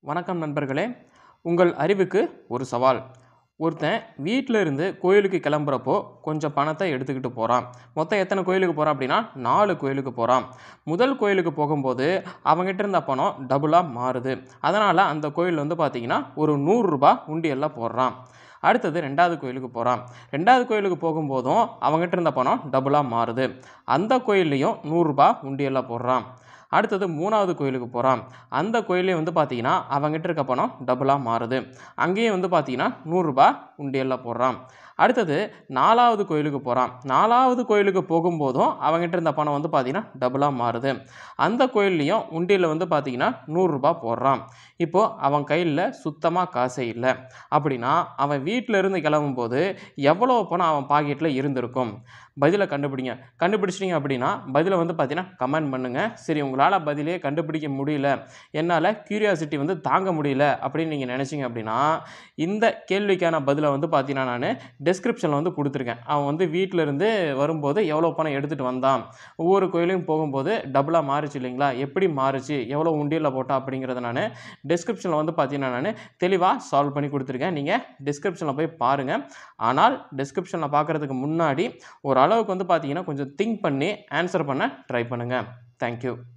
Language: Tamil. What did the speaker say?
வணக்கம் நண்பர்களே உங்கள் அறிவுக்கு ஒரு சவால் ஒருத்தன் வீட்டில் இருந்து கோயிலுக்கு கிளம்புறப்போ கொஞ்சம் பணத்தை எடுத்துக்கிட்டு போகிறான் மொத்தம் எத்தனை கோயிலுக்கு போகிறான் அப்படின்னா நாலு கோயிலுக்கு போகிறான் முதல் கோயிலுக்கு போகும்போது அவங்ககிட்ட இருந்த பணம் டபுளாக மாறுது அதனால் அந்த கோயில் வந்து பார்த்திங்கன்னா ஒரு நூறுரூபா உண்டியலில் போடுறான் அடுத்தது ரெண்டாவது கோயிலுக்கு போகிறான் ரெண்டாவது கோயிலுக்கு போகும்போதும் அவங்ககிட்ட இருந்த பணம் டபுளாக மாறுது அந்த கோயில்லையும் நூறுரூபா உண்டியலில் போடுறான் அடுத்தது மூணாவது கோயிலுக்கு போகிறான் அந்த கோயிலே வந்து பார்த்தீங்கன்னா அவங்ககிட்ட இருக்க பணம் டபுளாக மாறுது அங்கேயும் வந்து பார்த்தீங்கன்னா நூறுரூபா உண்டியலில் போடுறான் அடுத்தது நாலாவது கோயிலுக்கு போகிறான் நாலாவது கோயிலுக்கு போகும்போதும் அவங்ககிட்ட இருந்த பணம் வந்து பார்த்தீங்கன்னா டபுளாக மாறுது அந்த கோயில்லையும் உண்டியலில் வந்து பார்த்தீங்கன்னா நூறுரூபா போடுறான் இப்போது அவன் கையில் சுத்தமாக காசே இல்லை அப்படின்னா அவன் வீட்டில் இருந்து கிளம்பும்போது எவ்வளோ பணம் அவன் பாக்கெட்டில் இருந்திருக்கும் பதிலை கண்டுபிடிங்க கண்டுபிடிச்சிட்டிங்க அப்படின்னா பதிலை வந்து பார்த்தீங்கன்னா கமெண்ட் பண்ணுங்கள் சரி உங்களால் பதிலே கண்டுபிடிக்க முடியல என்னால் க்யூரியாசிட்டி வந்து தாங்க முடியல அப்படின்னு நீங்கள் நினச்சிங்க அப்படின்னா இந்த கேள்விக்கான பதிலை வந்து பார்த்தீங்கன்னா நான் டெஸ்கிரிப்ஷனில் வந்து கொடுத்துருக்கேன் அவன் வந்து வீட்டில் இருந்து வரும்போது எவ்வளோ பணம் எடுத்துகிட்டு வந்தான் ஒவ்வொரு கோயிலையும் போகும்போது டபுளாக மாறுச்சு இல்லைங்களா எப்படி மாறுச்சு எவ்வளோ உண்டியலில் போட்டான் அப்படிங்கிறத நான் டெஸ்கிரிப்ஷனில் வந்து பார்த்தீங்கன்னா நான் தெளிவாக சால்வ் பண்ணி கொடுத்துருக்கேன் நீங்கள் டிஸ்கிரிப்ஷனில் போய் பாருங்கள் ஆனால் டிஸ்கிரிப்ஷனில் பார்க்குறதுக்கு முன்னாடி ஒரு அளவுக்கு வந்து பார்த்தீங்கன்னா கொஞ்சம் திங்க் பண்ணி ஆன்சர் பண்ண ட்ரை பண்ணுங்கள் தேங்க்யூ